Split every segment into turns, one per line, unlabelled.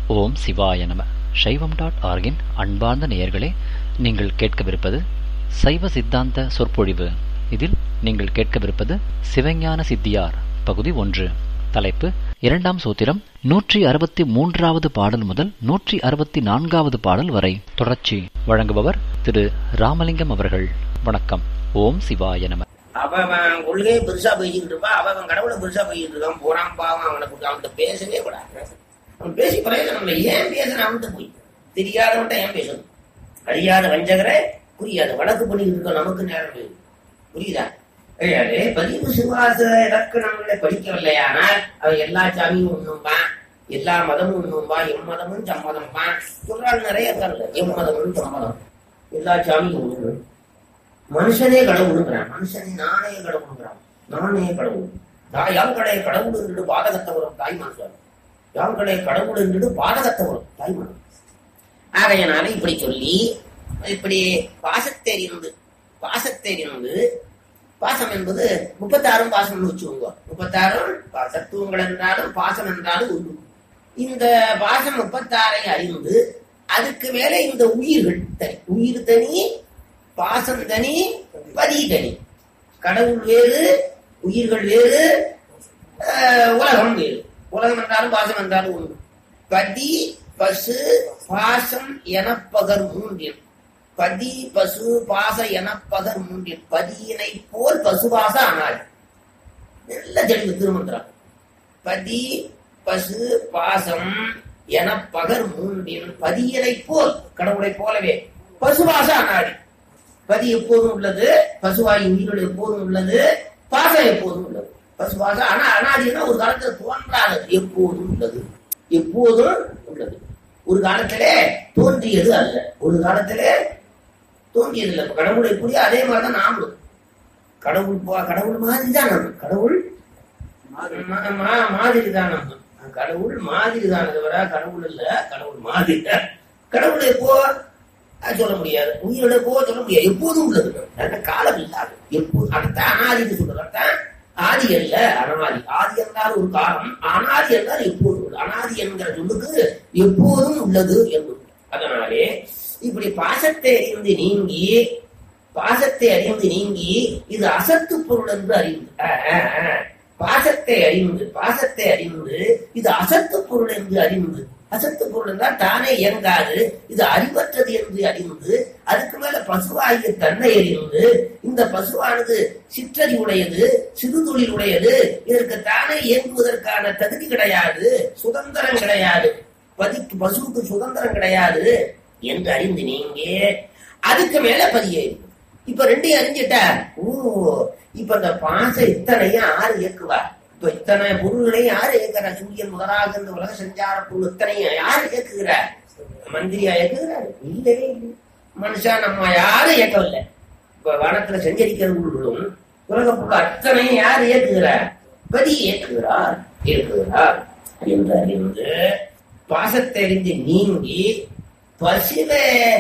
ஓம் சிவாய நம சைவம் டாட் ஆர்கின் அன்பார்ந்த நேயர்களே நீங்கள் கேட்கவிருப்பது சைவ சித்தாந்த சொற்பொழிவு இதில் நீங்கள் கேட்கவிருப்பது சிவஞான சித்தியார் பகுதி ஒன்று தலைப்பு இரண்டாம் சூத்திரம் நூற்றி அறுபத்தி மூன்றாவது பாடல் முதல் நூற்றி அறுபத்தி நான்காவது பாடல் வரை தொடர்ச்சி வழங்குபவர் திரு ராமலிங்கம் அவர்கள் வணக்கம் ஓம் சிவாய நம
அவன் அவன் கொள்கையை பெருசா பேசிக்கிட்டு இருப்பான் அவன் அவன் கடவுளை பெருசா பேசிட்டு இருக்கான் போறான் பாவம் அவனை கூட்டு அவன்கிட்ட பேசவே கூடாது அவன் பேசி பிரயோஜனம் இல்லை ஏன் பேசுன அவன்கிட்ட போய் தெரியாதவன்ட்ட ஏன் பேசணும் அறியாத வஞ்சகரை புரியாத வழக்கு பண்ணிக்கிட்டு இருக்க நமக்கு நேரம் இல்லை. புரியுதா கிடையாது பதிவு சிவாச இலக்கணங்களை படிக்கவில்லையானால் அவன் எல்லா சாமியும் ஒண்ணும்பான் எல்லா மதமும் ஒண்ணும்பான் எம்மதமும் சம்மதம்பான் சொல்றாங்க நிறைய இருக்காங்க எம்மதமும் சம்மதம் எல்லா சாமியும் ஒண்ணு மனுஷனே கடவுளுங்கிறான் மனுஷனே நானே கடவுளுங்கிறான் நானே கடவுள் நான் யாங்களே கடவுள் என்று பாதகத்தை வரும் தாய்மான் சொல்ல யாங்களே கடவுள் என்று பாதகத்தை வரும் தாய்மான் ஆகையனால இப்படி சொல்லி இப்படி பாசத்தெறிந்து பாசத்தெறிந்து பாசம் என்பது முப்பத்தாறும் பாசம்னு வச்சுக்கோங்க முப்பத்தாறும் பா- தத்துவங்கள் என்றாலும் பாசம் என்றாலும் உண்டு இந்த பாசம் முப்பத்தாறை அறிந்து அதுக்கு மேல இந்த உயிர்கள் தனி உயிர் தனி பாசம் தனி பதி தனி கடவுள் வேறு உயிர்கள் வேறு ஆஹ், உலகம் வேறு உலகம் என்றாலும் பாசம் என்றாலும் உண்டு பதி பசு பாசம் எனப்பகர் மூன்றில் பதி பசு பாச எனப்பகர் மூன்றில் பதியினை போல் பசுபாச ஆனால் நல்ல தெளிவு திருமந்திரம் பதி பசு பாசம் என பகர் மூன்றின் பதியனை போல் கடவுளை போலவே பசுபாச அனாடி பதி எப்போதும் உள்ளது பசுவாய் உயிர்கள் எப்போதும் உள்ளது பாசம் எப்போதும் உள்ளது பசுபாசம் ஆனா அனாதினா ஒரு காலத்துல தோன்றாதது எப்போதும் உள்ளது எப்போதும் உள்ளது ஒரு காலத்திலே தோன்றியது அல்ல ஒரு காலத்திலே தோன்றியது இல்லை இப்ப கடவுள் எப்படியோ அதே மாதிரிதான் நாமளும் கடவுள் போ- கடவுள் மாதிரி தான் நம்ம கடவுள் மா- மா- மாதிரி தான் நம்ம கடவுள் மாதிரி தான் தவிர கடவுள் இல்ல கடவுள் மாதிரி கடவுள் எப்போ அது சொல்ல முடியாது உயிரோட எப்போ சொல்ல முடியாது எப்போதும் உள்ளது நல்ல காலம் இல்லாது எப்போது அதைத்தான் அனாதின்னு சொல்றது அதான் ஆதி அல்ல அனாதி ஆதி என்றால் ஒரு காலம் அனாதி என்றால் எப்போதும் உள்ளது அனாதி என்கிற சொல்லுக்கு எப்போதும் உள்ளது என்பது அதனாலே இப்படி பாசத்தை அறிந்து நீங்கி பாசத்தை அறிந்து நீங்கி இது அசத்து பொருள் என்று அறிந்து அஹ், அஹ், அஹ். பாசத்தை அறிந்து பாசத்தை அறிந்து இது அசத்து பொருள் என்று அறிந்து அசத்து பொருள் என்றால் தானே இயங்காது இது அறிவற்றது என்று அறிந்து அதுக்கு மேல பசுவாகிய தன்னை அறிந்து இந்த பசுவானது சிற்றறிவுடையது சிறுதொழில் உடையது இதற்கு தானே இயங்குவதற்கான தகுதி கிடையாது சுதந்திரம் கிடையாது பதிக்கு பசுவுக்கு சுதந்திரம் கிடையாது என்று அறிந்து நீங்க அதுக்கு மேல பதிய இருக்கு. இப்ப ரெண்டையும் அறிஞ்சிட்டா ஓ இப்ப இந்த பாசம் இத்தனையும் ஆறு இயக்குவா இப்ப இத்தனை பொருள்களையும் யாரு இயக்குறா சூரியன் முதலாக இந்த உலக சஞ்சார பொருள் இத்தனையும் யாரு இயக்குகிறா மந்திரியா இயக்குகிறாரு இல்லவே இல்லை மனுஷன் நம்ம யாரும் இயக்கவில்லை இப்ப வனத்துல சஞ்சரிக்கிறவர்களும் உலக பொருள் அத்தனையும் யார் இயக்குகிறார் பதி இயக்குகிறார் இயக்குகிறார் என்று அறிந்து பாசத்தை அறிந்து நீங்கி பசுவை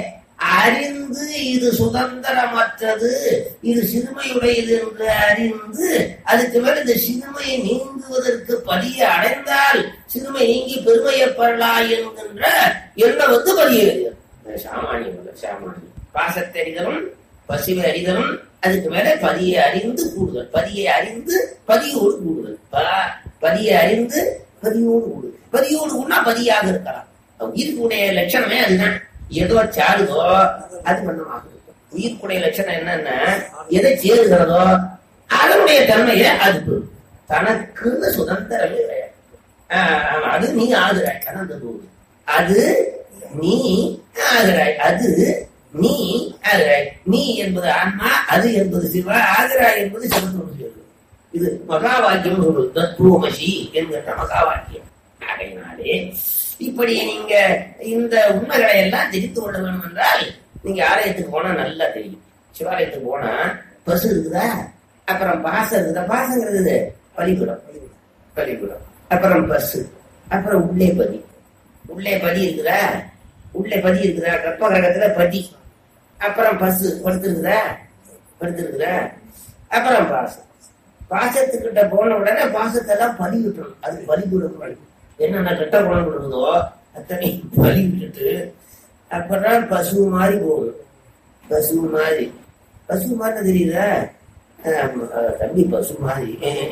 அறிந்து இது சுதந்திரமற்றது இது சிறுமையுடையது என்று அறிந்து அதுக்கு மேல இந்த சிறுமையை நீங்குவதற்கு பதிய அடைந்தால் சிறுமை நீங்கி பெருமையை பெறலாம் என்கின்ற எண்ணம் வந்து பதிய சாமானியம் அல்ல, சாமானியம் பாசத்தை அறிதலும் பசுவை அறிதலும் அதுக்கு மேல பதியை அறிந்து கூடுதல் பதியை அறிந்து பதியோடு கூடுதல் ப- பதியை அறிந்து பதியோடு கூடுதல் பதியோடு கூடனா பதியாக இருக்கலாம் உயிருக்குடைய லட்சணமே அதுதான் ஏதோ சாருதோ அது பண்ணமாகும் உயிருக்குடைய லட்சணம் என்னன்னா எதை சேருகிறதோ அதனுடைய தன்மையை அது பெறும். தனக்குன்னு சுதந்திரமே கிடையாது ஆஹ் ஆமா, அது நீ ஆகுறாய் கலந்த போது அது நீ ஆகிறாய் அது நீ ஆகிறாய் நீ என்பது ஆன்மா அது என்பது சிவா ஆகிறாய் என்பது சிவத்தோடு சொல்லுது இது மகா வாக்கியம் சொல்லுது தத்துவமசி என்கிற மகா வாக்கியம் அடையினாலே இப்படி நீங்க இந்த உண்மைகளை எல்லாம் தெரிந்து கொள்ள வேண்டும் என்றால் நீங்க ஆலயத்துக்கு போனா நல்லா தெரியும் சிவாலயத்துக்கு போனா பசு இருக்குதா அப்புறம் பாசம் இருக்குதா பாசங்கிறது பலிபுரம் பலிபுரம் அப்புறம் பஸ் அப்புறம் உள்ளே பதி உள்ளே பதி இருக்குதா உள்ளே பதி இருக்குதா கற்ப கிரகத்துல பதி அப்புறம் பஸ் படுத்திருக்குதா படுத்திருக்குதா அப்புறம் பாசம் பாசத்துக்கிட்ட போன உடனே பாசத்தை எல்லாம் பலி விட்டுறணும் அது பலிபுரம் என்னென்ன கெட்ட குணங்கள் இருக்குதோ அத்தனை வழி விட்டுட்டு அப்பதான் பசு மாதிரி போகணும் பசு மாதிரி பசு மாதிரி தெரியுதா ஆமா, தம்பி பசு மாதிரி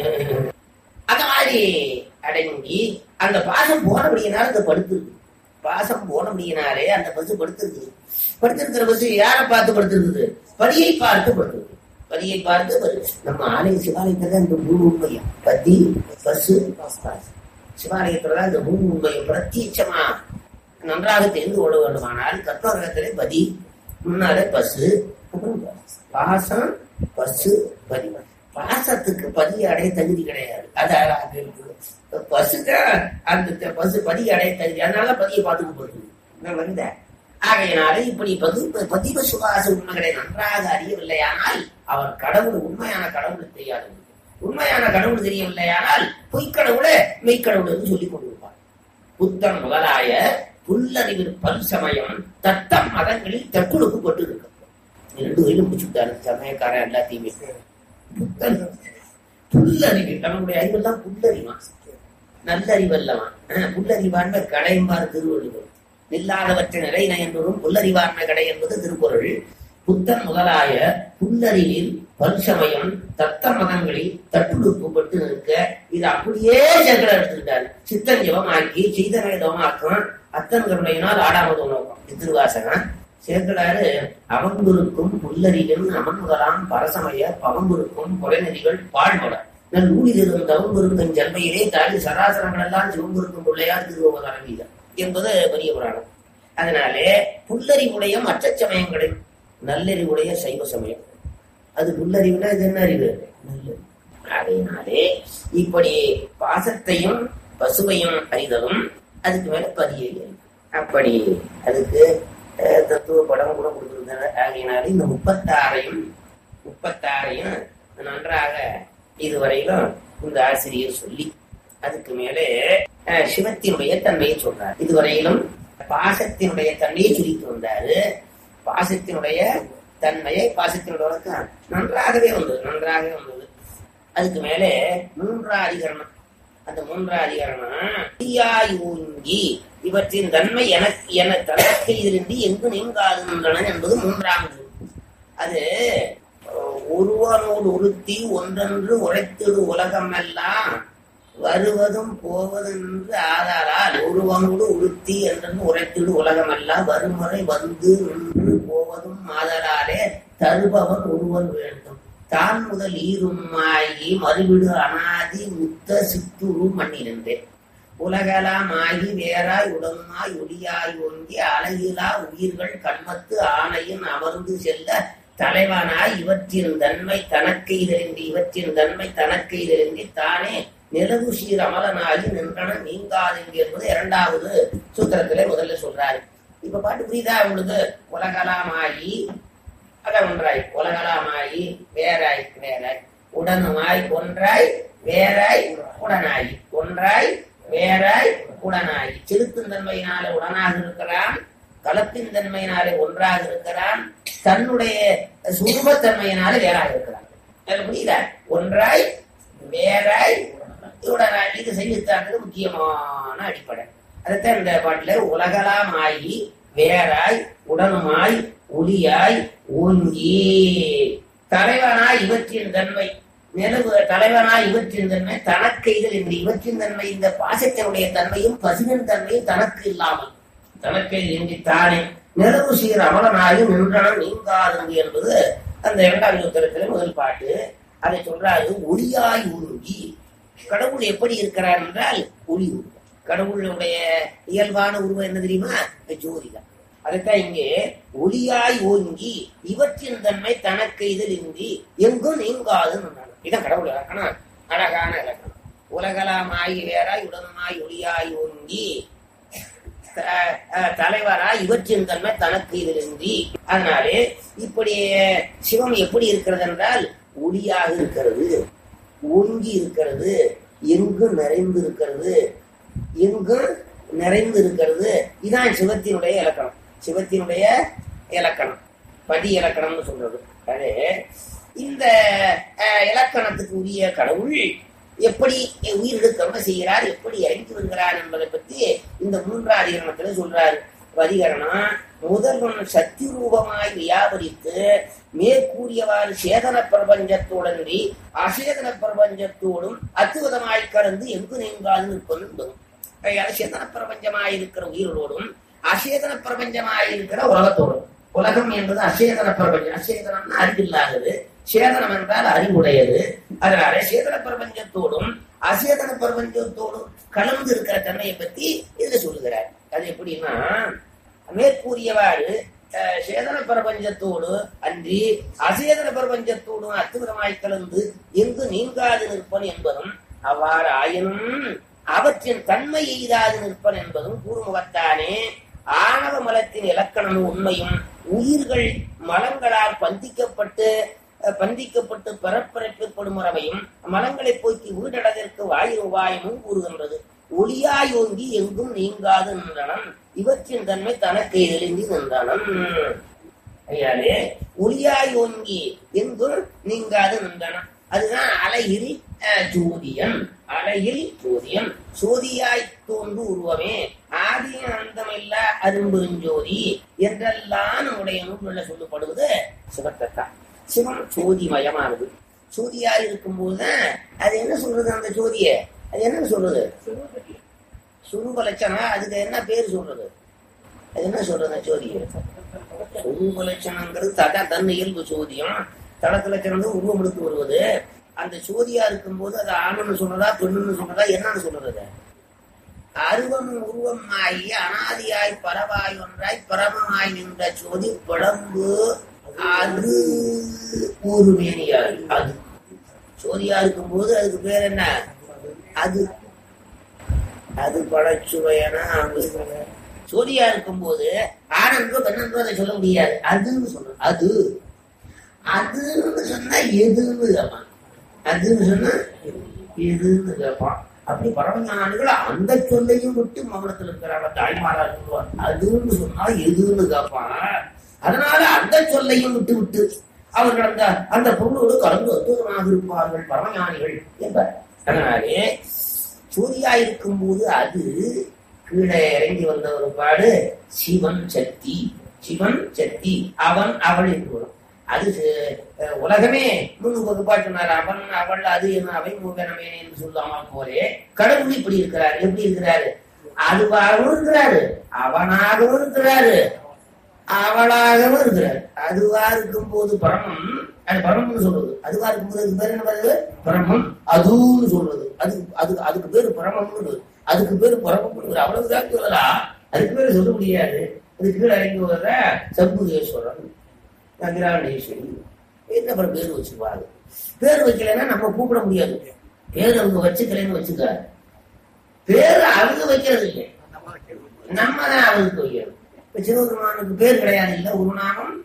அந்த மாதிரி அடங்கி அந்த பாசம் போனபடியினால அந்த படுத்திருக்கு பாசம் போனபடியினாலே அந்த பசு படுத்திருக்குது படுத்திருக்கிற பசு யாரை பார்த்து படுத்திருக்குது படியை பார்த்து படுத்திருக்கு படியை பார்த்து படு- நம்ம ஆலய சிவாலயத்துல இந்த மூணு உண்மையம் பத்தி பசு பாசம். சிவாலயத்துலதான் இந்த மூணு உண்மையம் பிரத்யட்சமா நன்றாக தெரிந்து கொள்ள வேண்டுமானால் கற்பகத்திலே பதி முன்னாலே பசு அப்புறம் பாசம் பசு பதி பாசத்துக்கு பதி அடைய தகுதி கிடையாது அது அழகாக இருக்குது பசுக்கு அந்த த- பசு பதி அடைய தகுதி அதனால பதியை பார்த்துக்கு போகுது நான் வந்தேன் ஆகையினால இப்படி பதி பதிவ சுகாச உண்மைகளை நன்றாக அறியவில்லையானால் அவர் கடவுள் உண்மையான கடவுள் தெரியாது உண்மையான கடவுள் தெரியவில்லையானால் பொய்க்கடவுளை மெய்க்கடவுள் என்று சொல்லிக் கொண்டிருப்பார் புத்தன் முதலாய புல்லறிவில் பல் சமயம் தத்தம் மதங்களில் தற்கொடுக்கப்பட்டு இருக்கு ரெண்டு வயலும் முடிச்சுட்டாரு சமயக்காரன் எல்லாத்தையுமே புத்தன் புல்லறிவு நம்மளுடைய அறிவெல்லாம் புல்லறிவான் நல்லறிவல்லவன் அஹ், புல்லறிவான்மை கடையும்பார் திருவள்ளுவர் நில்லாதவற்றை நிறைன என்பதும் புல்லறிவான்மை கடை என்பது திருக்குறள் புத்தன் முதலாய புல்லறிவில் பல்சமயம் தத்த மதங்களில் தட்டுடுப்புப்பட்டு நிற்க இது அப்படியே சங்கர எடுத்துக்கிட்டாரு சித்தன் ஜபமாக்கி செய்தனை தவமாக்கம் அத்தன் கருணையினால் ஆடாமது நோக்கம் இது திருவாசகம் சேர்க்கிறாரு அவங்குருக்கும் புல்லறிவின் அமன் முதலாம் பரசமய பவங்குருக்கும் கொலைநெறிகள் பாழ்பட நல் ஊழிதரும் தவங்குருக்கும் ஜன்மையிலே தாண்டி சராசரங்கள் எல்லாம் சிவங்குருக்கும் பிள்ளையார் திருவதாரம் வீதம் என்பது பெரிய புராணம் அதனாலே புல்லறிவுடைய மற்ற சமயங்களில் நல்லறிவுடைய சைவ சமயம் அது புல்லறிவுனா இது என்ன அறிவு நல்லறிவு அதனாலே இப்படி பாசத்தையும் பசுவையும் அறிதலும் அதுக்கு மேல பதியை அறிவு. அப்படி அதுக்கு அஹ், தத்துவ படம் கூட கொடுத்திருந்தனர் ஆகையினாலே இந்த முப்பத்தாறையும் முப்பத்தாறையும் நன்றாக இதுவரையிலும் இந்த ஆசிரியர் சொல்லி அதுக்கு மேலே அஹ், சிவத்தினுடைய தன்மையை சொல்றார் இதுவரையிலும் பாசத்தினுடைய தன்மையை சுருக்கி வந்தாரு பாசத்தினுடைய தன்மையை பாசத்தினுடைய விளக்கம் நன்றாகவே வந்தது நன்றாகவே வந்தது அதுக்கு மேலே மூன்றா அதிகரணம் அந்த மூன்றா அதிகரணம் தீயாய் ஊங்கி இவற்றின் தன்மை எனக்கு என தனக்கு இதிலிருந்து எங்கு நீங்காதுன்றன என்பது மூன்றாவது அது அஹ், ஒருவனோடு உறுத்தி ஒன்றென்று உழைத்திடு உலகமெல்லாம் வருவதும் போவதென்று ஆதாரால் ஒருவனோடு உறுத்தி என்றென்று உரைத்திடு உலகமெல்லாம் வருமுறை வந்து நின்று போவதும் ஆதலாலே தருபவன் ஒருவன் வேண்டும் தான் முதல் ஈருமாகி மறுவிடு அனாதி முத்த சித்துரு மண்ணிருந்தேன் உலகலாம் ஆகி வேறாய் உடனுமாய் ஒளியாய் ஓங்கி அழகிலா உயிர்கள் கண்மத்து ஆணையின் அமர்ந்து செல்ல தலைவனாய் இவற்றின் தன்மை தனக்கை தெரிந்து இவற்றின் தன்மை தனக்கை தெரிந்து தானே நிலவு சீர் அமலனாகி நின்றன நீங்காதெங்கு என்பது இரண்டாவது சூத்திரத்திலே முதல்ல சொல்றாரு இப்ப பாட்டு புரியுதா உங்களுக்கு உலகலாமாயி அதான் ஒன்றாய் உலகலாமாயி வேறாய் வேறாய் உடனுமாய் ஒன்றாய் வேறாய் உடனாய் ஒன்றாய் வேறாய் உடனாய் செலுத்தும் தன்மையினாலே உடனாக இருக்கிறான் கலப்பின் தன்மையினாலே ஒன்றாக இருக்கிறான் தன்னுடைய சுரூபத்தன்மையினாலே வேறாக இருக்கிறான் அது புரியுதா ஒன்றாய் வேறாய் உடனாய் இது செய்தித்தாண்டது முக்கியமான அடிப்படை அதைத்தான் இந்த பாட்டுல உலகலாமாயி வேறாய் உடனுமாய் ஒளியாய் ஓங்கி தலைவனாய் இவற்றின் தன்மை நிலவு தலைவனாய் இவற்றின் தன்மை தனக்கு இதில் இந்த இவற்றின் தன்மை இந்த பாசத்தினுடைய தன்மையும் பசுவின் தன்மையும் தனக்கு இல்லாமல் தனக்கு இன்றி தானே நிலவு சீர் அமலனாகி நின்றான் நீங்காதங்கு என்பது அந்த இரண்டாவது உத்தரத்திலே முதல் பாட்டு அதை சொல்றாரு ஒளியாய் உருகி கடவுள் எப்படி இருக்கிறார் என்றால் ஒளி உருவம் கடவுளுடைய இயல்பான உருவம் என்ன தெரியுமா ஜோதிதான் அதைத்தான் இங்கே ஒளியாய் ஓங்கி இவற்றின் தன்மை தனக்கு இதில் இன்றி எங்கும் நீங்காதுன்னு சொன்னாங்க. இதான் கடவுள் இலக்கணம் அழகான இலக்கணம் உலகலாமாய் வேறாய் உடனுமாய் ஒளியாய் ஓங்கி த- அஹ் தலைவராய் இவற்றின் தன்மை தனக்கு இதிலின்றி அதனாலே இப்படி சிவம் எப்படி இருக்கிறது என்றால் ஒளியாக இருக்கிறது ஓங்கி இருக்கிறது எங்கும் நிறைந்து இருக்கிறது எங்கும் நிறைந்து இருக்கிறது இதான் சிவத்தினுடைய இலக்கணம் சிவத்தினுடைய இலக்கணம் பதி இலக்கணம்னு சொல்றது அது இந்த அஹ், இலக்கணத்துக்கு உரிய கடவுள் எப்படி உயிரிழு கர்ம செய்கிறார் எப்படி இறங்கி வருகிறார் என்பதை பற்றி இந்த மூன்றாம் அதிகரணத்துல சொல்றாரு வதிகரணம் முதல்வன் சக்தி ரூபமாய் வியாபரித்து மேற்கூறியவாறு சேதன பிரபஞ்சத்தோடன்றி அசேதன பிரபஞ்சத்தோடும் அத்துவிதமாய் கலந்து எங்கு நீங்காது நிற்பது என்பதும் கையால சேதன பிரபஞ்சமாய் இருக்கிற உயிரோடும் அசேதன பிரபஞ்சமாய் இருக்கிற உலகத்தோடும் உலகம் என்பது அசேதன பிரபஞ்சம் அசேதனம்னா அறிவில்லாதது சேதனம் என்றால் அறிவுடையது அதனால சேதன பிரபஞ்சத்தோடும் அசேதன பிரபஞ்சத்தோடும் கலந்து இருக்கிற தன்மையை பத்தி இதுல சொல்லுகிறார் அது எப்படின்னா மேற்கூறியவாறு அஹ், சேதன பிரபஞ்சத்தோடு அன்றி அசேதன பிரபஞ்சத்தோடும் அத்துவிதமாய் கலந்து எங்கு நீங்காது நிற்பன் என்பதும் அவ்வாறு ஆயினும் அவற்றின் தன்மை எய்தாது நிற்பன் என்பதும் கூறுமுகத்தானே ஆணவ மலத்தின் இலக்கணமும் உண்மையும் உயிர்கள் மலங்களால் பந்திக்கப்பட்டு அஹ், பந்திக்கப்பட்டு பரப்பரப்படும் முறைமையும் மலங்களை போக்கி வீடடதற்கு வாயு உபாயமும் கூறுகின்றது ஒளியாயோங்கி எங்கும் நீங்காது நின்றனம் இவற்றின் தன்மை தனக்கு எதிர்ந்தி நின்றனம் ஐயாலே ஒளியாயோங்கி எங்கும் நீங்காது நின்றனம் அதுதான் அலையில் அஹ், ஜோதியம் அலையில் ஜோதியம் சோதியாய் தோன்று உருவமே ஆதி அந்தமில்ல அரும்பெருஞ்சோதி என்றெல்லாம் நம்முடைய நூல்களில் சொல்லப்படுவது சிவத்தத்தான் சிவம் சோதிமயமானது சோதியா இருக்கும்போது அது என்ன சொல்றது அந்த ஜோதிய அது என்ன சொல்றது சுரூப லட்சணம் அதுக்கு என்ன பேர் சொல்றது அது என்ன சொல்றது அந்த ஜோதிய சுரூப லட்சணங்கிறது தட தன் இயல்பு சோதியம் தடத்து லட்சணம் வந்து உருவம் எடுத்து வருவது அந்த சோதியா இருக்கும்போது அது ஆணுன்னு சொல்றதா பெண்ணுன்னு சொல்றதா என்னன்னு சொல்றது அருவம் உருவம் ஆகி அனாதியாய் பரவாய் ஒன்றாய் பரமமாய் நின்ற சோதி பிளம்பு அது ஒரு மேனியாய் அது சோதியா இருக்கும்போது அதுக்கு பேர் என்ன அது அது பழச்சுவையனா சோதியா இருக்கும்போது ஆனந்தோ பெண்ணன்றோ அதை சொல்ல முடியாது அதுன்னு சொல்ற அது அதுன்னு சொன்னா எதுன்னு கேட்பான் அதுன்னு சொன்னா எதுன்னு கேட்பான் அப்படி பரமஞானிகள் அந்த சொல்லையும் விட்டு மௌனத்தில் இருக்கிறாங்க தாய்மாரா சொல்லுவார் அதுன்னு சொன்னா எதுன்னு கேட்பான் அதனால அந்த சொல்லையும் விட்டு விட்டு அவர்கள் அந்த அந்த பொருளோடு கலந்து அற்புதமாக இருப்பார்கள் பரமஞானிகள் என்பார் அதனாலே சூரியா இருக்கும்போது அது கீழே இறங்கி வந்த ஒரு பாடு சிவன் சக்தி சிவன் சக்தி அவன் அவள் என்று வரும் அது அஹ், உலகமே முன்னு வகுப்பாட்டினார் அவன் அவள் அது என்ன அவை மூவனமே என்று சொல்லாம போலே கடவுள் இப்படி இருக்கிறார் எப்படி இருக்கிறாரு அதுவாகவும் இருக்கிறாரு அவனாகவும் இருக்கிறாரு அவளாகவும் இருக்கிறார் அதுவா இருக்கும் போது பரமம் அது பரமம்னு சொல்றது அதுவா இருக்கும்போது அதுக்கு பேர் என்ன வருது பரமம் அதுன்னு சொல்றது அது அது அதுக்கு பேரு பரமம்னு அதுக்கு பேரு பரமம்னு அவ்வளவுதான் சொல்லலாம் அதுக்கு பேரு சொல்ல முடியாது அது கீழே இறங்கி வர்ற சம்புகேஸ்வரன் நகிராண்டேஸ்வரி என்ன அப்புறம் பேர் வச்சுப்பாரு பேர் வைக்கலைன்னா நம்ம கூப்பிட முடியாது பேர் அவங்க வச்சுக்கலைன்னு வச்சுக்க பேர் அவங்க வைக்கிறது இல்லை நம்ம தான் அவருக்கு வைக்கிறது இப்ப சிவபெருமானுக்கு பேர் கிடையாது இல்ல ஒரு நாமம்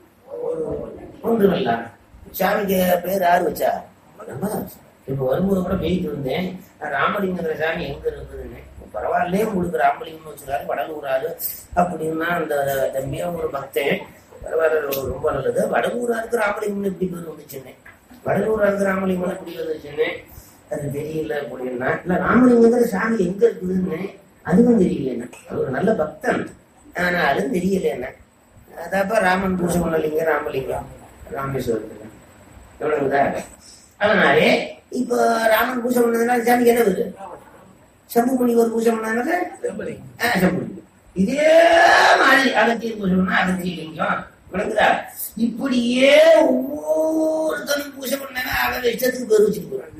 ஒன்று இல்ல சாமிக்கு பேர் யாரு வச்சா நம்ம தான் வச்சோம். இப்ப வரும்போது கூட பேசிட்டு இருந்தேன் நான் ராமலிங்கங்கிற சாமி எங்க இருக்குதுன்னு பரவாயில்லையே உங்களுக்கு ராமலிங்கம் வச்சுருக்காரு வடலூராரு அப்படின்னா அந்த தம்பியா ஒரு பக்தன் பரவாயில்ல ரொம்ப நல்லது வடலூராருக்கு ராமலிங்கம் எப்படி பேர் வந்துச்சுன்னு வடலூராருக்கு ராமலிங்கம் எப்படி வந்துச்சுன்னு அது தெரியல அப்படின்னா இல்ல ராமலிங்கங்கிற சாமி எங்க இருக்குதுன்னு அதுவும் தெரியல என்ன அது ஒரு நல்ல பக்தன் ஆனாலும் தெரியல என்ன அதப்ப ராமன் பூஜை பண்ணலிங்க ராமலிங்கம் ராமேஸ்வரத்துல எவ்வளவுதா அதனாலே இப்போ ராமன் பூஜை பண்ணதுனால சாமிக்கு என்ன வருது சம்பு முனிவர் பூஜை பண்ணதுனால ஆ, சம்பு முனிவர். இதே மாதிரி அகத்தியர் பூஜை பண்ணா அகத்திய லிங்கம் விளங்குதா இப்படியே ஒவ்வொருத்தரும் பூஜை பண்ணா அக இஷ்டத்துக்கு பேர் வச்சுட்டு போறாங்க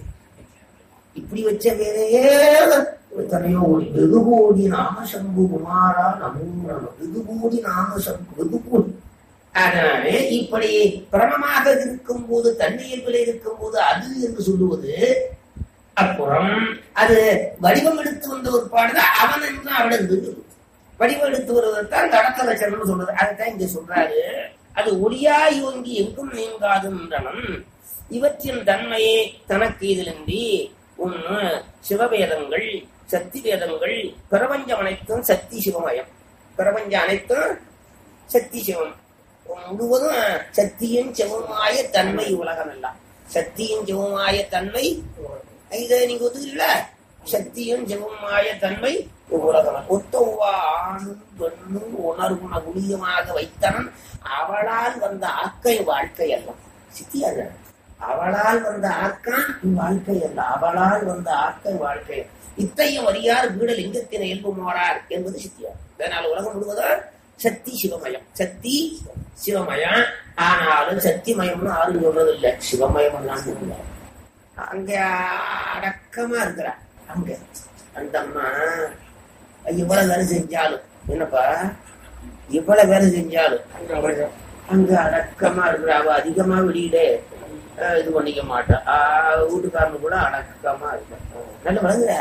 இப்படி வச்ச பேரையே எத்தனையோ கோடி வெகு கோடி நாம சம்பு குமாரா நமோ நம வெகு கோடி நாம சம்பு வெகு கோடி அதனாலே இப்படி பிரமமாக இருக்கும் போது தண்ணீர்களை இருக்கும் போது அது என்று சொல்லுவது அப்புறம் அது வடிவம் எடுத்து வந்த ஒரு பாடுதான் அவன் என்று அவள் என்று வடிவம் எடுத்து வருவதற்கான் கடத்த லட்சணம்னு சொல்றது அதுதான் இங்க சொல்றாரு அது ஒளியாய் ஓங்கி எங்கும் நீங்காது என்றனம் இவற்றின் தன்மையே தனக்கு இதிலின்றி ஒண்ணு சிவவேதங்கள் சக்தி வேதங்கள் பிரபஞ்சம் அனைத்தும் சக்தி சிவமயம் பிரபஞ்சம் அனைத்தும் சக்தி சிவம் முழுவதும் சக்தியின் சிவமாய தன்மை உலகம் எல்லாம் சக்தியின் சிவமாய தன்மை இதை நீங்க ஒத்துக்கிறீங்களா சக்தியும் ஜெகமாய தன்மை உலகம் ஒத்தவா ஆணும் பெண்ணும் உணர்வுண குளியமாக வைத்தனன் அவளால் வந்த ஆக்கை வாழ்க்கை அல்ல சித்தியாக அவளால் வந்த ஆக்கம் வாழ்க்கை அல்ல அவளால் வந்த ஆக்கை வாழ்க்கை இத்தையும் வரியார் வீட லிங்கத்தின இயல்பு மாறார் என்பது சித்தியார் இதனால் உலகம் முழுவதும் சக்தி சிவமயம் சக்தி சிவமயம் ஆனாலும் சக்தி மயம்னு யாரும் சொல்றது இல்லை சிவமயம் தான் அங்க அடக்கமா இருக்கிறா அங்க அந்த அம்மா இவ்வளவு வேலை செஞ்சாலும் என்னப்பா இவ்வளவு வேலை செஞ்சாலும் அங்க அடக்கமா இருக்கிற அவ அதிகமா வெளியிட அஹ், இது பண்ணிக்க மாட்டா ஆஹ், வீட்டுக்காரங்க கூட அடக்கமா இருக்க நல்ல வளர்ந்துற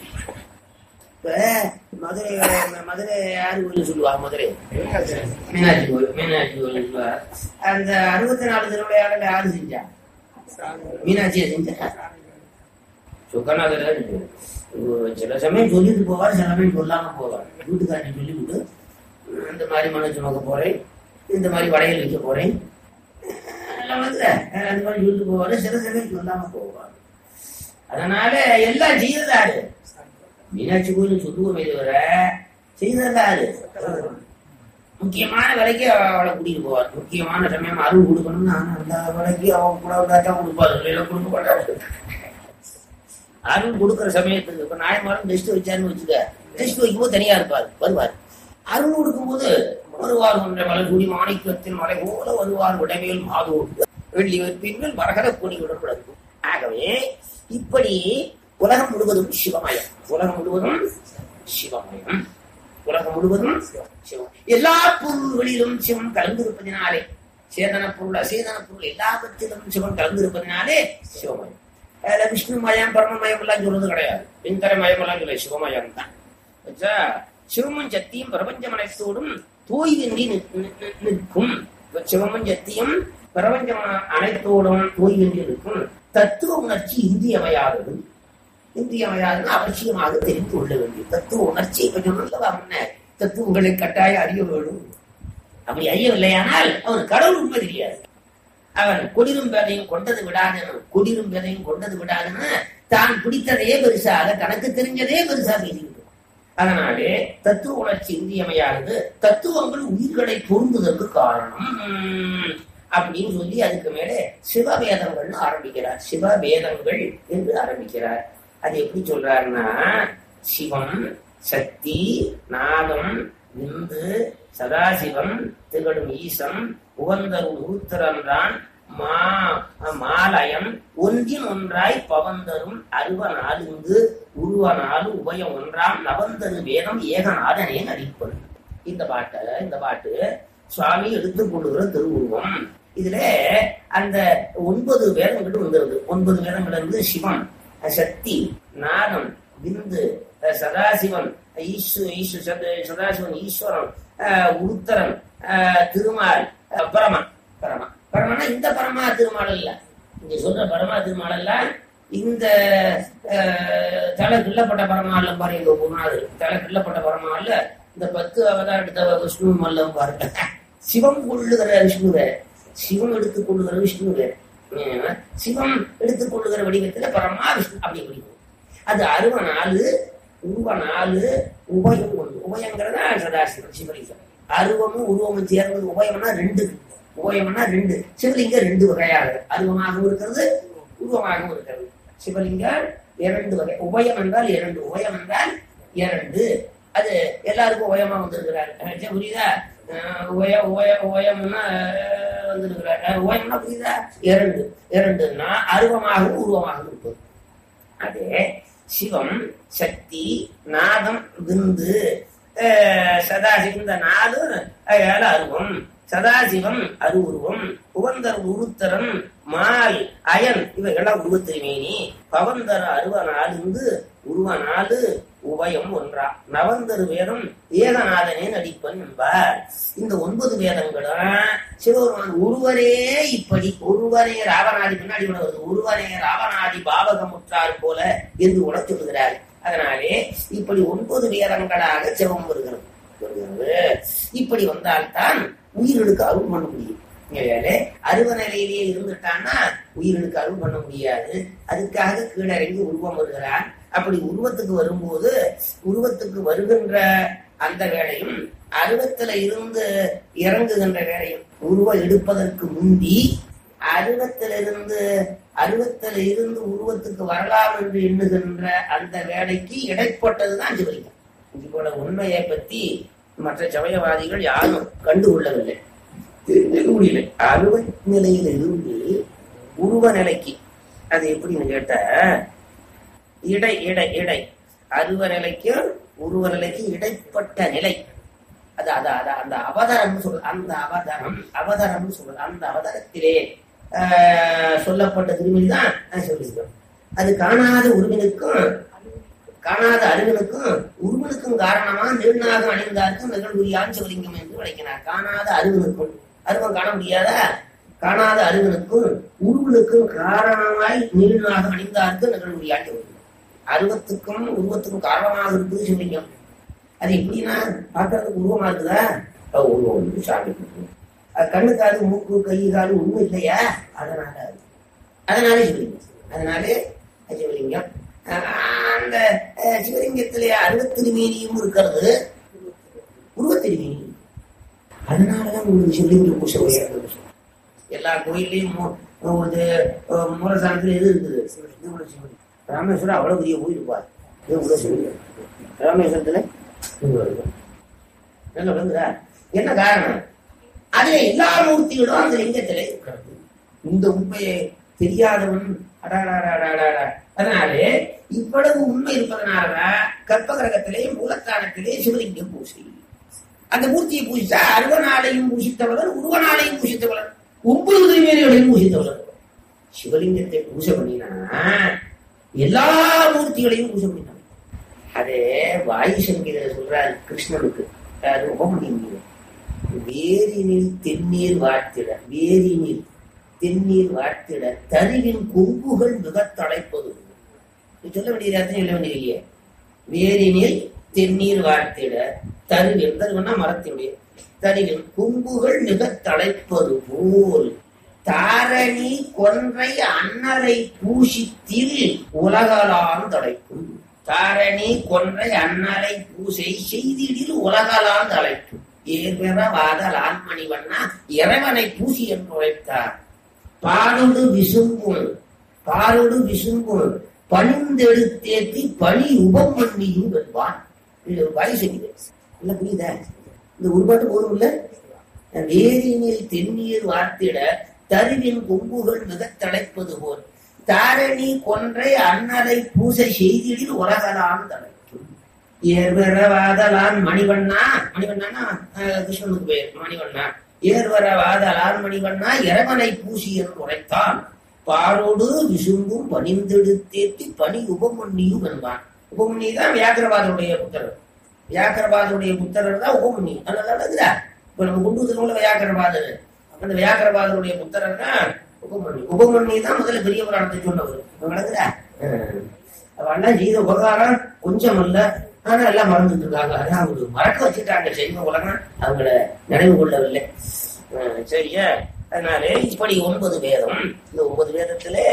இப்ப மதுரை மதுரை யாரு கோயில் சொல்லுவா மதுரை மீனாட்சி கோயில் மீனாட்சி கோயில் சொல்லுவா அந்த அறுபத்தி நாலு திருவிளையாடல யாரு செஞ்சா மீனாட்சியை செஞ்சா சுக்கநாதர் சில சமயம் சொல்லிட்டு போவார் சில சமயம் சொல்லாம போவார் வீட்டுக்காரனை சொல்லிவிட்டு "உம், இந்த மாதிரி மனு சுமக்க போறேன் இந்த மாதிரி வடையல் வைக்க போறேன் எல்லாம் வந்து அந்த மாதிரி சொல்லிட்டு போவாரு சில சமயம் சொல்லாம போவார் அதனால எல்லாம் செய்யறதாரு மீனாட்சி கோயில் சொல்லுவோமே தவிர செய்யறதாரு முக்கியமான விலைக்கு அவளை கூட்டிட்டு போவார் முக்கியமான சமயம் அருள் கொடுக்கணும்னு ஆனா அந்த விலைக்கு அவன் கூட தான் கொடுப்பாரு இல்லைன்னா கொடுக்க மாட்டாரு அருள் கொடுக்குற சமயத்துக்கு இப்ப நாயன்மாரும் டெஸ்ட் வச்சாருன்னு வச்சுக்க டெஸ்ட் வைக்கும்போது தனியா இருப்பார் வருவார் அருள் கொடுக்கும்போது வருவார் ஒன்றை மலர்கூடி மாணிக்கத்தில் மலை போல வருவார் உடமையில் மாதூர் வெள்ளி வைப்பீர்கள் மரகத கூடி விடக்கூடாது ஆகவே இப்படி உலகம் முழுவதும் சிவமயம் உலகம் முழுவதும் சிவமயம் உலகம் முழுவதும் சிவம் எல்லா பொருள்களிலும் சிவம் கலந்திருப்பதினாலே சேதன பொருள் அசேதன பொருள் எல்லாவற்றிலும் சிவம் கலந்திருப்பதினாலே சிவமயம் அதுல விஷ்ணு மயம் பரமமயம் எல்லாம் சொல்றது கிடையாது விண்கர மயம் எல்லாம் சொல்ல சிவமயம் தான் வச்சா சிவமும் சக்தியும் பிரபஞ்சம் அனைத்தோடும் தோய்வின்றி நிற்- நிற்- நிற்- நிற்கும் சிவமும் சக்தியும் பிரபஞ்சம் அனைத்தோடும் தோய்வின்றி நிற்கும் தத்துவ உணர்ச்சி இந்தியமையாதது இந்தியமையாதது அவசியமாக தெரிந்து கொள்ள வேண்டியது தத்துவ உணர்ச்சி இப்ப சொன்னல்லவா முன்ன தத்துவங்களை கட்டாயம் அறிய வேண்டும் அப்படி அறியவில்லையானால் அவன் கடவுள் உண்மை தெரியாது அவன் கொடிரும் பேதையும் கொண்டது விடாதவன் கொடிரும் பேதையும் கொண்டது விடாதுன்னு தான் பிடித்ததையே பெருசாக தனக்கு தெரிஞ்சதே பெருசா பேசிக்கிட்டு அதனாலே தத்துவ உணர்ச்சி இந்தியமையானது தத்துவங்கள் உயிர்களை பொருந்துவதற்கு காரணம் உம், அப்படின்னு சொல்லி அதுக்கு மேலே சிவவேதங்கள்னு ஆரம்பிக்கிறார் சிவவேதங்கள் என்று ஆரம்பிக்கிறார் அது எப்படி சொல்றாருன்னா சிவம் சக்தி நாதம் விந்து சதாசிவம் திகழும் ஈசம் உகந்தருள் உருத்திரன்றான் மா மாலயம் ஒன்றின் ஒன்றாய் பவந்தரும் அருவ நாலுங்கு உருவ நாலு உபயம் ஒன்றாம் நவந்தரு வேதம் ஏகநாதனே நடிப்பது இந்த பாட்டை இந்த பாட்டு சுவாமி எடுத்துக் கொள்ளுகிற திருவுருவம் இதுல அந்த ஒன்பது வேதங்கள் வந்துருது ஒன்பது வேதங்கள் இருந்து சிவம் சக்தி நாதம் விந்து சதாசிவன் ஈஸ்வ ஈஸ்வ சத- சதாசிவன் ஈஸ்வரன் அஹ், உருத்தரன் அஹ், திருமால் அஹ், பரமன் பரமா பரமனா இந்த பரமா திருமால் இல்ல இங்க சொல்ற பரமா திருமால் இல்ல இந்த அஹ், தலை கிள்ளப்பட்ட பரமால்ல பாரு எங்க குருநாதர் தலை கிள்ளப்பட்ட பரமால்ல இந்த பத்து அவதாரம் எடுத்த விஷ்ணு மல்லம் பாருங்க சிவம் கொள்ளுகிற விஷ்ணு வேற சிவம் எடுத்துக் கொள்ளுகிற விஷ்ணு வேற ஏன்னா, சிவம் எடுத்துக் கொள்ளுகிற வடிவத்துல பரமா விஷ்ணு அப்படி வடிவம் அது அருவ நாலு உருவ நாலு உபயம் ஒன்று உபயங்கிறதா சதாசிவம் சிவலிங்கம் அருவமும் உருவமும் சேர்ந்தது உபயம்னா ரெண்டு உபயம்னா ரெண்டு சிவலிங்கம் ரெண்டு வகையாக அருவமாகவும் இருக்கிறது உருவமாகவும் இருக்கிறது சிவலிங்கம் இரண்டு வகை உபயம் என்றால் இரண்டு உபயம் என்றால் இரண்டு அது எல்லாருக்கும் உபயமா வந்திருக்கிறார் எனக்கு புரியுதா அஹ் உபய உபய உபயம்னா அஹ், வந்திருக்கிறார் அஹ் உபயம்னா புரியுதா இரண்டு இரண்டுன்னா அருவமாகவும் உருவமாகவும் இருப்பது அதே சிவம் சக்தி நாதம் விந்து அஹ், சதாசிவம் இந்த நாலு ஏழ அருவம் சதாசிவம் அருவுருவம் உவந்தர் உருத்தரன் மால் அயன் இவைகள்லாம் உருவத்திருமேனி பவந்தர அருவ நாலுந்து உருவ நாலு உபயம் ஒன்றா நவந்தரு வேதம் ஏகநாதனே நடிப்பன் என்பார் இந்த ஒன்பது வேதங்களும் சிவபெருமான் ஒருவரே இப்படி ஒருவரே ராவணாதி பின்னாடி கூட வருது ஒருவரே ராவணாதி பாவகமுற்றார் போல என்று உணர சொல்லுகிறார் அதனாலே இப்படி ஒன்பது வேதங்களாக சிவம் வருகிறது வருகிறது இப்படி வந்தால்தான் உயிர்களுக்கு அருள் பண்ண முடியும் ஏழை அருவ நிலையிலேயே இருந்துட்டான்னா உயிர்களுக்கு அருள் பண்ண முடியாது அதுக்காக கீழறங்கி உருவம் வருகிறான் அப்படி உருவத்துக்கு வரும்போது உருவத்துக்கு வருகின்ற அந்த வேலையும் அருவத்துல இருந்து இறங்குகின்ற வேலையும் உருவம் எடுப்பதற்கு முந்தி அருவத்திலிருந்து அருவத்தில் இருந்து உருவத்துக்கு வரலாம் என்று எண்ணுகின்ற அந்த வேலைக்கு இடைப்பட்டதுதான் சிவலிங்கம் இவ்வளவு உண்மையை பத்தி மற்ற சமயவாதிகள் யாரும் கண்டு கொள்ளவில்லை தெரிஞ்சுக்க முடியல அருவ நிலையில இருந்து உருவ நிலைக்கு அது எப்படின்னு கேட்ட இடை இடை இடை அருவ நிலைக்கும் உருவ நிலைக்கும் இடைப்பட்ட நிலை அது அது அது அந்த அவதாரம் சொல் அந்த அவதாரம் அவதாரம் சொல் அந்த அவதாரத்திலே ஆஹ், சொல்லப்பட்ட திருமணி தான் சொல்லியிருக்கோம் அது காணாத உருவினுக்கும் காணாத அறிவனுக்கும் உருவனுக்கும் காரணமா நெடுநாகம் அணிந்தார்க்கும் நிகழ்வுரியான் சிவலிங்கம் என்று விளக்கினார் காணாத அறிவனுக்கும் அருவம் காண முடியாதா காணாத அறிவனுக்கும் உருவனுக்கும் காரணமாய் நீள்நாக அணிந்தார்க்கு நிகழ்வுரியான் சிவலிங்கம் அருவத்துக்கும் உருவத்துக்கும் காரணமாக இருக்குது சிவலிங்கம் அது எப்படின்னா பார்க்கறதுக்கு உருவமா இருக்குதா அது உருவம் வந்து சாமி கும்பிடுவோம். அது கண்ணு காது மூக்கு கை காது ஒண்ணும் இல்லையா அதனால அது. அதனாலே சிவலிங்கம் அதனாலே அது சிவலிங்கம் அஹ் அந்த அஹ், சிவலிங்கத்திலே அருவத்திருமேனியும் இருக்கிறது உருவத்திருமேனி அதனாலதான் உங்களுக்கு சிவலிங்க பூசை உயர்ந்தது எல்லா கோயிலையும் மு- இது அஹ், மூலஸ்தானத்துல எது இருக்குது இது கூட சிவலிங்கம். ராமேஸ்வரம் அவ்வளவு பெரிய கோயில் இருப்பார் இது கூட சிவலிங்கம் ராமேஸ்வரத்துல இவ்வளவு இருக்கும். என்ன விளங்குதா என்ன காரணம் அதுல எல்லா மூர்த்திகளும் அந்த லிங்கத்திலே இருக்கிறது இந்த உண்மையை தெரியாதவன் அடாடாடாடாடா. அதனாலே இவ்வளவு உண்மை இருப்பதனால கற்பகிரகத்திலே மூலத்தானத்திலே சிவலிங்கம் பூசை அந்த மூர்த்தியை பூஜித்தா அருவனாலையும் பூசித்தவர்கள் உருவனாலையும் பூசித்தவர்கள் ஒன்பது திருமேனிகளையும் பூசித்தவர்கள் சிவலிங்கத்தை பூஜை பண்ணினா எல்லா மூர்த்திகளையும் பூஜை பண்ணினாங்க அது வாயு சங்கீத சொல்றாரு கிருஷ்ணனுக்கு அது உபமணியம் வேரினில் தென்னீர் வார்த்திட வேரினில் தென்னீர் வார்த்திட தருவின் கொம்புகள் மிக தழைப்பது இது சொல்ல வேண்டியது அர்த்தம் சொல்ல வேண்டியது இல்லையே வேரினில் தென்னீர் வார்த்திட தருவின் தருவன்னா மரத்தினுடைய தருவின் கொம்புகள் மிக தழைப்பது போல் தாரணி கொன்றை அன்னரை பூசித்தில் உலகலாம் தழைக்கும் தாரணி கொன்றை அன்னரை பூசை செய்திடில் உலகலாம் தழைக்கும் ஏற்பெற வாதல் ஆண்மணிவண்ணா இறைவனை பூசி என்று உழைத்தார் பாலோடு விசும்பும் பாலோடு விசும்பும் பணிந்தெடுத்தேத்தி பணி உபம் பண்ணியும் வெல்வான் இது வயசு இல்ல புரியுதா இந்த உருப்பாட்டு போதும் இல்ல வேரினில் தென்னீர் வார்த்திட தருவின் கொம்புகள் மிகத் தழைப்பது போல் தாரணி கொன்றை அன்னரை பூசை செய்திடில் உலகலாம் தழைக்கும் ஏர்வர வாதலான் மணிவண்ணா மணிவண்ணா கிருஷ்ணனுக்கு பெயர் மணிவண்ணா ஏர்வர வாதலான் மணிவண்ணா இறைவனை பூசி என்று உரைத்தான் பாரோடு விசும்பும் பணிந்தெடுத்தேத்தி பணி உபமன்னியும் என்பான் உபமன்னி தான் வியாக்கிரவாதனுடைய புத்தர் வியாக்கிரவாதனுடைய புத்தர் தான் உபமன்னி அதனால இருக்குதா இப்ப நம்ம கொண்டு வந்து வியாக்கிரவாதர் அந்த வியாக்கிரவாதனுடைய புத்தர் தான் உபமன்னி உபமன்னி தான் முதல்ல பெரிய புராணத்தை சொன்னவர் விளங்குதா அவெல்லாம் செய்த உபகாரம் கொஞ்சம் இல்ல ஆனா எல்லாம் மறந்துட்டு இருக்காங்க அதான் அவங்க மறக்க வச்சுட்டாங்க செய்த உலகம் அவங்கள நினைவு கொள்ளவில்லை அஹ் சரியா அதனால இப்படி ஒன்பது வேதம் இந்த ஒன்பது வேதத்திலே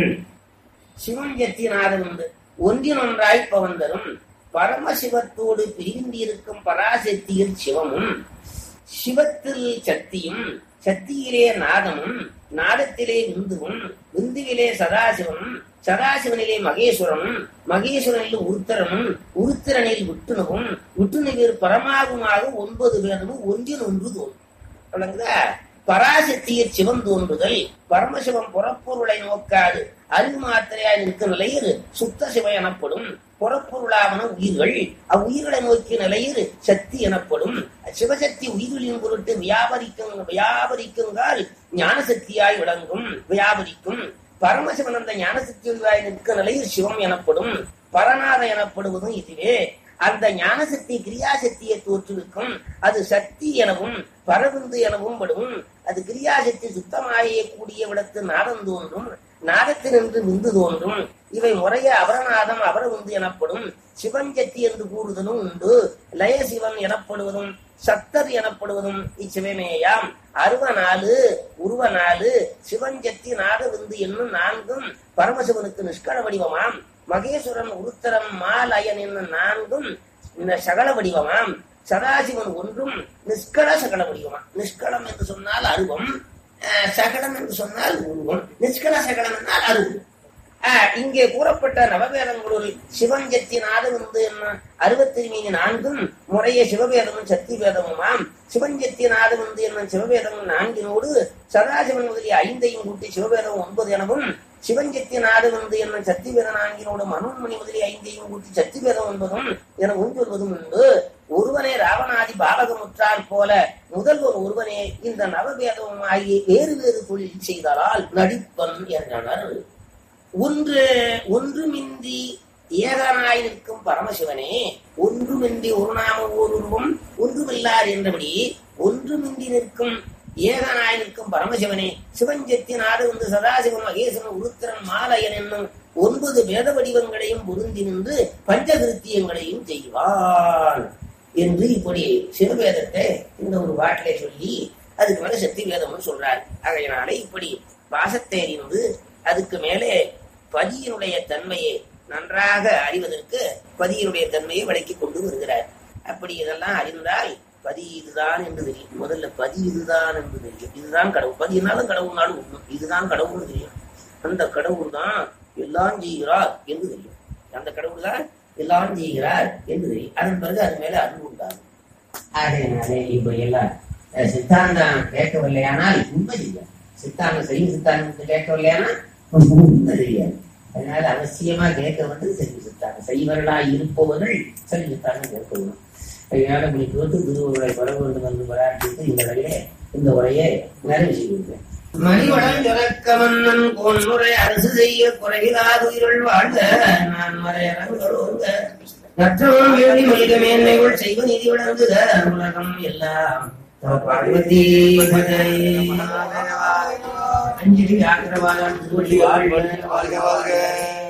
சிவன் எத்தினாரும் உண்டு ஒன்றின் ஒன்றாய் பவந்தரும் பரமசிவத்தோடு பிரிந்திருக்கும் பராசக்தியில் சிவமும் சிவத்தில் சக்தியும் சக்தியிலே நாதமும் நாதத்திலே விந்துவும் விந்துவிலே சதாசிவனும் சதாசிவனிலே மகேஸ்வரனும் மகேஸ்வரனில் உருத்தரனும் உருத்திரனில் விட்டுணுவும் விட்டுணுவில் பரமாகுமாக ஒன்பது பேரும் ஒன்றில் ஒன்று தோன்றும் விளங்குதா பராசக்தியில் சிவம் தோன்றுதல் பரமசிவம் புறப்பொருளை நோக்காது அறிவு மாத்திரையாய் நிற்கும் நிலையில் சுத்த சிவ எனப்படும் புறப்பொருளாவன உயிர்கள் அவ்வுயிர்களை நோக்கிய நிலையில் சக்தி எனப்படும் சிவசக்தி உயிர்களின் பொருட்டு வியாபரிக்கும் வியாபரிக்குங்கால் ஞான சக்தியாய் விளங்கும் வியாபரிக்கும் பரமசிவன் அந்த ஞான சக்தியாய் நிற்கும் நிலையில் சிவம் எனப்படும் பரநாத எனப்படுவதும் இதுவே அந்த ஞான சக்தி கிரியாசக்தியை தோற்றுவிக்கும் அது சக்தி எனவும் பரவிந்து எனவும் படும் அது கிரியாசக்தி சுத்தமாயே கூடிய விடத்து நாதம் தோன்றும் நாதத்தினின்று விந்து தோன்றும் இவை முறைய அபரநாதம் அபரவிந்து எனப்படும் சிவஞ்சக்தி என்று கூறுதலும் உண்டு லய சிவன் எனப்படுவதும் சத்தர் எனப்படுவதும் இச்சிவமேயாம் அருவ நாலு உருவ நாலு சிவஞ்சத்தி நாடு விந்து என்னும் நான்கும் பரமசிவனுக்கு நிஷ்கல வடிவமாம் மகேஸ்வரன் உருத்தரம் மாலயன் என்னும் நான்கும் இந்த சகல வடிவமாம் சதாசிவன் ஒன்றும் நிஷ்கல சகல வடிவமாம் நிஷ்கலம் என்று சொன்னால் அருவம் அஹ், சகலம் என்று சொன்னால் உருவம் நிஷ்கல சகலம் என்றால் அருவம் ஆஹ், இங்கே கூறப்பட்ட நவவேதங்களுள் சிவஞ்சத்தி நாடு வந்து என்ன அறுபத்தி மீது நான்கும் முறையே சிவவேதமும் சக்தி வேதமுமாம் சிவஞ்சத்தி நாடு வந்து என்ன சிவவேதமும் நான்கினோடு சதாசிவன் முதலிய ஐந்தையும் கூட்டி சிவவேதம் ஒன்பது எனவும் சிவஞ்சத்தி நாடு வந்து என்ன சக்தி வேத நான்கினோடு மனோன்மணி முதலிய ஐந்தையும் கூட்டி சக்தி வேதம் ஒன்பதும் என சொல்வதும் உண்டு ஒருவனே ராவணாதி பாவகமுற்றார் போல முதல்வர் ஒருவனே இந்த நவவேதமும் ஆகிய வேறு வேறு தொழில் செய்தலால் நடிப்பன் என்றனர் ஒன்று ஒன்றுமின்றி ஏகனாய் நிற்கும் பரமசிவனே ஒன்றுமின்றி ஒரு நாம ஓருருவம் ஒன்றுமில்லார் என்றபடி ஒன்றுமின்றி நிற்கும் ஏகனாய் நிற்கும் பரமசிவனே சிவஞ்சத்தி நாடு வந்து சதாசிவன் மகேசன் உருத்திரன் மாலையன் என்னும் ஒன்பது வேத வடிவங்களையும் பொருந்தி நின்று பஞ்சகிருத்தியங்களையும் செய்வான் என்று இப்படி சிவவேதத்தை இந்த ஒரு பாட்டிலே சொல்லி அதுக்கு மேல சக்தி வேதம்னு சொல்றார் ஆகையினாலே இப்படி பாசத்தை அறிந்து அதுக்கு மேலே பதியினுடைய தன்மையை நன்றாக அறிவதற்கு பதியினுடைய தன்மையை விளக்கி கொண்டு வருகிறார் அப்படி இதெல்லாம் அறிந்தால் பதி இதுதான் என்று தெரியும் முதல்ல பதி இதுதான் என்று தெரியும் இதுதான் கடவுள் பதினாலும் கடவுள்னாலும் ஒண்ணு இதுதான் கடவுள்னு தெரியும் அந்த கடவுள் தான் எல்லாம் செய்கிறார் என்று தெரியும் அந்த கடவுள் தான் எல்லாம் செய்கிறார் என்று தெரியும் அதன் பிறகு அது மேல அன்பு உண்டாகும் ஆகையினாலே இப்ப எல்லாம் அஹ், சித்தாந்தம் கேட்கவில்லையானால் உண்மை தெரியாது சித்தாந்தம் செய்யும் சித்தாந்தத்தை கேட்கவில்லையானால் உண்மை தெரியாது அதனால அவசியமா கேட்க வந்து செல்வி சித்தாந்தம் செய்வர்களாய் இருப்பவர்கள் செல்வி சித்தாந்தம் கேட்க வேணும் அதனால இப்படி கேட்டு திருவுருளை பெற வேண்டும் என்று பிரார்த்தித்து இந்த வழியே இந்த உரையை நிறைவு செய்கின்றேன் மணிவளம் ஜொலக்க மன்னன் கோன்முறை அரசு செய்ய குறைவிலாது உயிர்கள் வாழ்க நான் மறையறங்களோங்க மற்றவன் வேண்டி மனித மேன்மைகள் செய்வ நிதி விளங்குக உலகம் எல்லாம் பார்வதி அஞ்சலி ஆக்கிரவாதம் திருவள்ளி வாழ்க
வாழ்க வாழ்க